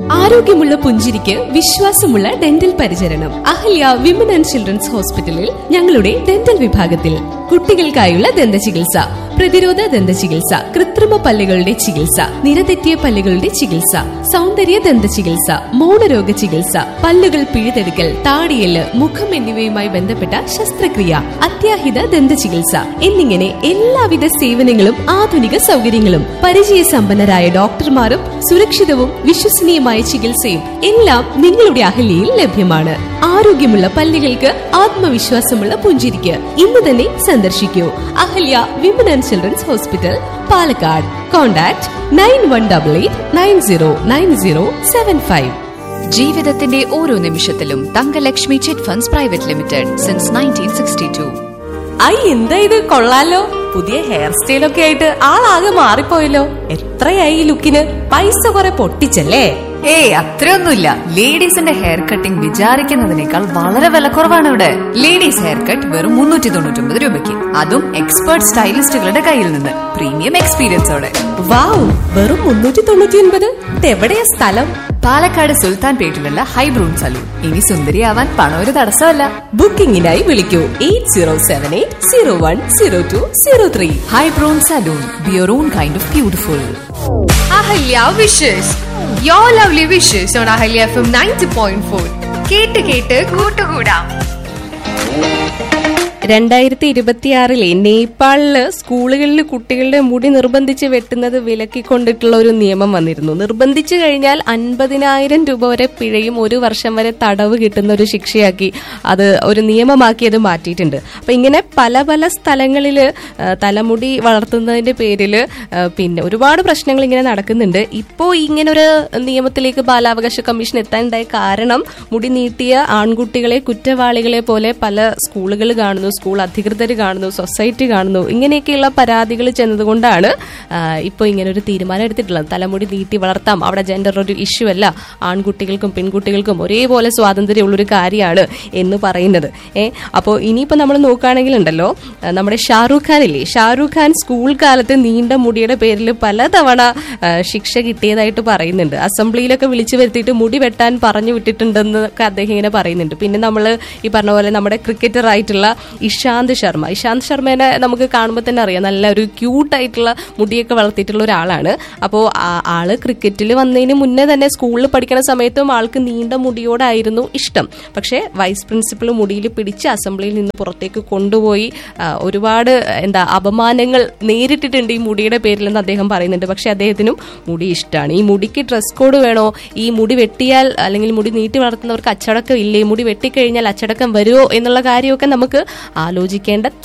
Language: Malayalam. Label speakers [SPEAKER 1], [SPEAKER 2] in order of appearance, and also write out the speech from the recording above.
[SPEAKER 1] ആരോഗ്യമുള്ള പുഞ്ചിരിക്ക് വിശ്വാസമുള്ള ഡെന്റൽ പരിചരണം അഹല്യ വിമൻ ആൻഡ് ചിൽഡ്രൻസ് ഹോസ്പിറ്റലിൽ ഞങ്ങളുടെ ഡെന്റൽ വിഭാഗത്തിൽ കുട്ടികൾക്കായുള്ള ദന്ത ചികിത്സ പ്രതിരോധ ദന്ത ചികിത്സ കൃത്രിമ പല്ലുകളുടെ ചികിത്സ നിരതെറ്റിയ പല്ലുകളുടെ ചികിത്സ സൗന്ദര്യ ദന്ത ചികിത്സ മൗനരോഗ ചികിത്സ പല്ലുകൾ പിഴുതെടുക്കൽ താടിയല് മുഖം എന്നിവയുമായി ബന്ധപ്പെട്ട ശസ്ത്രക്രിയ അത്യാഹിത ദന്ത ചികിത്സ എന്നിങ്ങനെ എല്ലാവിധ സേവനങ്ങളും ആധുനിക സൗകര്യങ്ങളും പരിചയസമ്പന്നരായ ഡോക്ടർമാരും സുരക്ഷിതവും വിശ്വസനീയമായ ചികിത്സയും എല്ലാം നിങ്ങളുടെ അഹല്യയിൽ ലഭ്യമാണ് ആരോഗ്യമുള്ള പല്ലുകൾക്ക് ആത്മവിശ്വാസമുള്ള പുഞ്ചിരിക്ക് ഇന്ന് തന്നെ സന്ദർശിക്കൂ Ahalya women and children's hospital Palakkad contact nine one double eight nine zero nine zero seven five
[SPEAKER 2] ജീവിതത്തിന്റെ ഓരോ നിമിഷത്തിലും Thankalakshmi chit funds private limited since nineteen sixty two
[SPEAKER 1] ഐ എന്താ ഇത് കൊള്ളാലോ പുതിയ ഹെയർ സ്റ്റൈലൊക്കെ ആയിട്ട് ആളാകെ മാറിപ്പോയല്ലോ എത്രയായി ഈ ലുക്കിന് പൈസ കുറെ പൊട്ടിച്ചല്ലേ
[SPEAKER 2] ഏയ് അത്രയൊന്നുമില്ല ലേഡീസിന്റെ ഹെയർ കട്ടിംഗ് വിചാരിക്കുന്നതിനേക്കാൾ വളരെ വിലക്കുറവാണ് ഇവിടെ ലേഡീസ് ഹെയർ കട്ട് വെറും മുന്നൂറ്റി തൊണ്ണൂറ്റി ഒമ്പത് രൂപയ്ക്ക് അതും എക്സ്പേർട്ട് സ്റ്റൈലിസ്റ്റുകളുടെ കയ്യിൽ നിന്ന് പ്രീമിയം എക്സ്പീരിയൻസോടെ
[SPEAKER 1] വാവ് വെറും മുന്നൂറ്റി തൊണ്ണൂറ്റി ഒൻപത് എവിടെയാ സ്ഥലം
[SPEAKER 2] പാലക്കാട് സുൽത്താൻ പേട്ടിലുള്ള ഹൈബ്രൂൺ സലൂൺ ഇനി സുന്ദരിയാവാൻ പണം ഒരു തടസ്സമല്ല
[SPEAKER 1] ബുക്കിംഗിനായി വിളിക്കൂ eight zero seven eight zero one zero two zero three
[SPEAKER 2] ഹൈബ്രൂൺ salon be your own kind of beautiful
[SPEAKER 3] Ahalya wishes your lovely wishes on Ahalya F M ninety point four കേട്ട് കേട്ട് കൂട്ടുകൂടാം
[SPEAKER 1] രണ്ടായിരത്തി ഇരുപത്തിയാറിലെ നേപ്പാളില് സ്കൂളുകളിൽ കുട്ടികളുടെ മുടി നിർബന്ധിച്ച് വെട്ടുന്നത് വിലക്കിക്കൊണ്ടിട്ടുള്ള ഒരു നിയമം വന്നിരുന്നു നിർബന്ധിച്ചു കഴിഞ്ഞാൽ അൻപതിനായിരം രൂപ വരെ പിഴയും ഒരു വർഷം വരെ തടവ് കിട്ടുന്ന ഒരു ശിക്ഷയാക്കി അത് ഒരു നിയമമാക്കി അത് മാറ്റിയിട്ടുണ്ട് അപ്പൊ ഇങ്ങനെ പല പല സ്ഥലങ്ങളിൽ തലമുടി വളർത്തുന്നതിന്റെ പേരിൽ പിന്നെ ഒരുപാട് പ്രശ്നങ്ങൾ ഇങ്ങനെ നടക്കുന്നുണ്ട് ഇപ്പോൾ ഇങ്ങനെ ഒരു നിയമത്തിലേക്ക് ബാലാവകാശ കമ്മീഷൻ എത്താനുണ്ടായ കാരണം മുടി നീട്ടിയ ആൺകുട്ടികളെ കുറ്റവാളികളെ പോലെ പല സ്കൂളുകൾ കാണുന്നു സ്കൂൾ അധികൃതർ കാണുന്നു സൊസൈറ്റി കാണുന്നു ഇങ്ങനെയൊക്കെയുള്ള പരാതികൾ ചെന്നതുകൊണ്ടാണ് ഇപ്പോൾ ഇങ്ങനെ ഒരു തീരുമാനം എടുത്തിട്ടുള്ളത് തലമുടി നീട്ടി വളർത്താം അവിടെ ജെൻഡർ ഒരു ഇഷ്യൂ അല്ല ആൺകുട്ടികൾക്കും പെൺകുട്ടികൾക്കും ഒരേപോലെ സ്വാതന്ത്ര്യമുള്ളൊരു കാര്യമാണ് എന്ന് പറയുന്നത് ഏ അപ്പോൾ ഇനിയിപ്പോൾ നമ്മൾ നോക്കുകയാണെങ്കിൽ ഉണ്ടല്ലോ ആ, നമ്മുടെ ഷാറൂഖ് ഖാൻ ഇല്ലേ ഷാറൂഖ് ഖാൻ സ്കൂൾ കാലത്ത് നീണ്ട മുടിയുടെ പേരിൽ പലതവണ ആ, ശിക്ഷ കിട്ടിയതായിട്ട് പറയുന്നുണ്ട് അസംബ്ലിയിലൊക്കെ വിളിച്ചു വരുത്തിയിട്ട് മുടി വെട്ടാൻ പറഞ്ഞു വിട്ടിട്ടുണ്ടെന്നൊക്കെ അദ്ദേഹം ഇങ്ങനെ പറയുന്നുണ്ട് പിന്നെ നമ്മൾ ഈ പറഞ്ഞ പോലെ നമ്മുടെ ക്രിക്കറ്റർ ആയിട്ടുള്ള ഇഷാന്ത് ശർമ്മ ഇഷാന്ത് ശർമ്മേനെ നമുക്ക് കാണുമ്പോൾ തന്നെ അറിയാം നല്ല ഒരു ക്യൂട്ടായിട്ടുള്ള മുടിയൊക്കെ വളർത്തിയിട്ടുള്ള ഒരാളാണ് അപ്പോൾ ആള് ക്രിക്കറ്റിൽ വന്നതിന് മുന്നേ തന്നെ സ്കൂളിൽ പഠിക്കുന്ന സമയത്തും ആൾക്ക് നീണ്ട മുടിയോടായിരുന്നു ഇഷ്ടം പക്ഷേ വൈസ് പ്രിൻസിപ്പൾ മുടിയിൽ പിടിച്ച് അസംബ്ലിയിൽ നിന്ന് പുറത്തേക്ക് കൊണ്ടുപോയി ആ, ഒരുപാട് എന്താ അപമാനങ്ങൾ നേരിട്ടിട്ടുണ്ട് ഈ മുടിയുടെ പേരിലെന്ന് അദ്ദേഹം പറയുന്നുണ്ട് പക്ഷെ അദ്ദേഹത്തിനും മുടി ഇഷ്ടമാണ് ഈ മുടിക്ക് ഡ്രസ് കോഡ് വേണോ ഈ മുടി വെട്ടിയാൽ അല്ലെങ്കിൽ മുടി നീട്ടി വളർത്തുന്നവർക്ക് അച്ചടക്കം ഇല്ലേ മുടി വെട്ടിക്കഴിഞ്ഞാൽ അച്ചടക്കം വരുമോ എന്നുള്ള കാര്യമൊക്കെ നമുക്ക് ആലോചിക്കേണ്ട